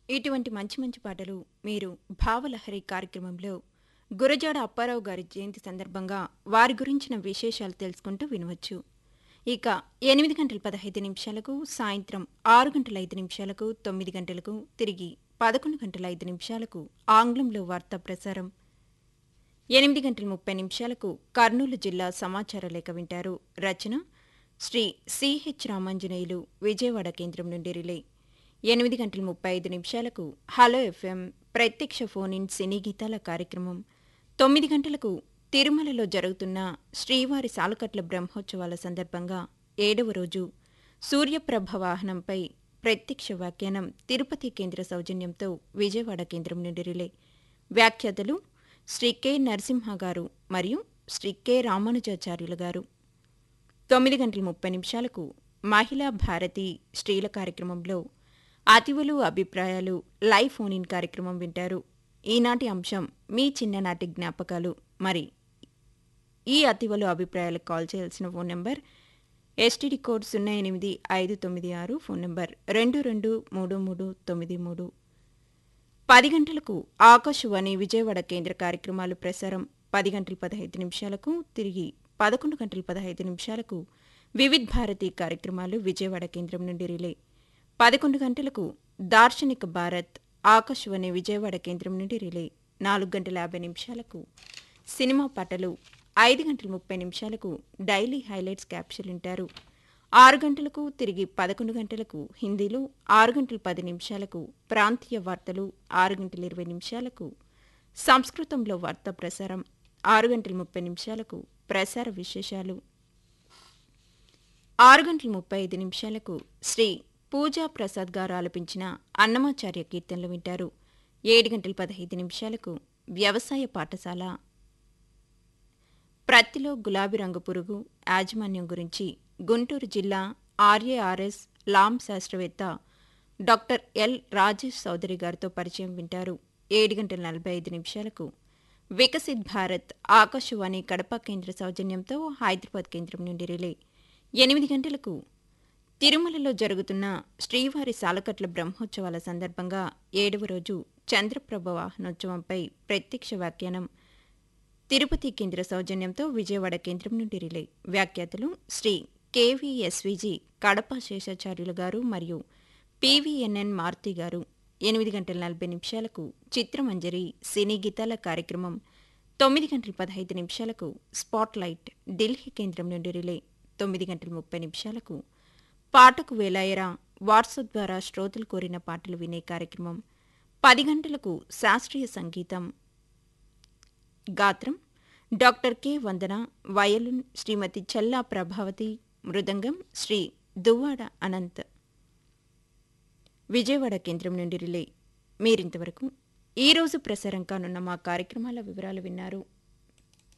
ఇటువంటి మంచి మంచి పాటలు మీరు భావలహరి కార్యక్రమంలో గురజాడ అప్పారావు గారి జయంతి సందర్భంగా వారి గురించిన విశేషాలు తెలుసుకుంటూ వినవచ్చు ఇక ఎనిమిది గంటల పదహైదు నిమిషాలకు సాయంత్రం ఆరు గంటల ఐదు నిమిషాలకు తొమ్మిది గంటలకు తిరిగి పదకొండు గంటల ఐదు నిమిషాలకు ఆంగ్లంలో వార్తా ప్రసారం ఎనిమిది గంటల ముప్పై నిమిషాలకు కర్నూలు జిల్లా సమాచార లేఖ వింటారు రచన శ్రీ సిహెచ్ రామాంజనేయులు విజయవాడ కేంద్రం నుండి రిలే ఎనిమిది గంటల ముప్పై ఐదు నిమిషాలకు హలో ఎఫ్ఎం ప్రత్యక్ష ఫోన్ ఇన్ సినీ గీతాల కార్యక్రమం తొమ్మిది గంటలకు తిరుమలలో జరుగుతున్న శ్రీవారి సాలకట్ల బ్రహ్మోత్సవాల సందర్భంగా ఏడవ రోజు సూర్యప్రభ వాహనంపై ప్రత్యక్ష వ్యాఖ్యానం తిరుపతి కేంద్ర సౌజన్యంతో విజయవాడ కేంద్రం నుండి రిలే వ్యాఖ్యాతలు శ్రీ కె నరసింహ గారు మరియు శ్రీ కె రామానుజాచార్యులు గారు తొమ్మిది గంటల ముప్పై నిమిషాలకు మహిళా భారతి స్త్రీల కార్యక్రమంలో అతివులు అభిప్రాయాలు లైవ్ ఫోన్ ఇన్ కార్యక్రమం వింటారు ఈనాటి అంశం మీ చిన్ననాటి జ్ఞాపకాలు మరి ఈ అతివలు అభిప్రాయాలకు కాల్ చేయాల్సిన ఫోన్ నంబర్ ఎస్టీడీ కోడ్ సున్నా ఎనిమిది ఐదు తొమ్మిది ఆరు ఫోన్ నంబర్ రెండు రెండు మూడు మూడు తొమ్మిది మూడు పది గంటలకు ఆకాశవాణి విజయవాడ కేంద్ర కార్యక్రమాలు ప్రసారం పది గంటల పదహైదు నిమిషాలకు తిరిగి పదకొండు గంటల పదహైదు నిమిషాలకు వివిధ్ భారతి కార్యక్రమాలు విజయవాడ కేంద్రం నుండి రిలే పదకొండు గంటలకు దార్శనిక భారత్ ఆకాశవాణి విజయవాడ కేంద్రం నుండి రిలే నాలుగు గంటల యాభై నిమిషాలకు సినిమా పాటలు ఐదు గంటల ముప్పై నిమిషాలకు డైలీ హైలైట్స్ క్యాప్షూల్ వింటారు ఆరు గంటలకు తిరిగి పదకొండు గంటలకు హిందీలో ఆరు గంటల పది నిమిషాలకు ప్రాంతీయ వార్తలు ఆరు గంటల ఇరవై నిమిషాలకు సంస్కృతంలో వార్తా ప్రసారం ఆరు గంటల ముప్పై నిమిషాలకు ప్రసార విశేషాలు ఆరు గంటల ముప్పై ఐదు నిమిషాలకు శ్రీ పూజా ప్రసాద్ గారు ఆలపించిన అన్నమాచార్య కీర్తనలు వింటారు ఏడు గంటల పదహైదు నిమిషాలకు వ్యవసాయ పాఠశాల ప్రత్తిలో గులాబీ రంగు పురుగు యాజమాన్యం గురించి గుంటూరు జిల్లా ఆర్ఏఆర్ఎస్ లామ్ శాస్త్రవేత్త డాక్టర్ ఎల్ రాజేష్ చౌదరి గారితో పరిచయం వింటారు ఏడు గంటల నలభై ఐదు నిమిషాలకు వికసిత్ భారత్ ఆకాశవాణి కడప కేంద్ర సౌజన్యంతో హైదరాబాద్ కేంద్రం నుండి రిలే ఎనిమిది గంటలకు తిరుమలలో జరుగుతున్న శ్రీవారి సాలకట్ల బ్రహ్మోత్సవాల సందర్భంగా ఏడవ రోజు చంద్రప్రభ వాహనోత్సవంపై ప్రత్యక్ష వ్యాఖ్యానం తిరుపతి కేంద్ర సౌజన్యంతో విజయవాడ కేంద్రం నుండి రిలే వ్యాఖ్యాతలు శ్రీ కేవీఎస్విజి కడప శేషాచార్యులు గారు మరియు పివిఎన్ఎన్ మారుతి గారు ఎనిమిది గంటల నలభై నిమిషాలకు చిత్రమంజరి సినీ గీతాల కార్యక్రమం తొమ్మిది గంటల పదహైదు నిమిషాలకు స్పాట్ లైట్ ఢిల్లీ కేంద్రం నుండి రిలే తొమ్మిది గంటల ముప్పై నిమిషాలకు పాటకు వేలాయరా వాట్సాప్ ద్వారా శ్రోతలు కోరిన పాటలు వినే కార్యక్రమం పది గంటలకు శాస్త్రీయ సంగీతం గాత్రం doctor K Vandana violin Shrimati Challa Prabhavati mridangam Shri Duvvada Anant Vijayawada కేంద్రం నుండి రిలే మీరింతవరకు ఈరోజు ప్రసారం కానున్న మా కార్యక్రమాల వివరాలు విన్నారు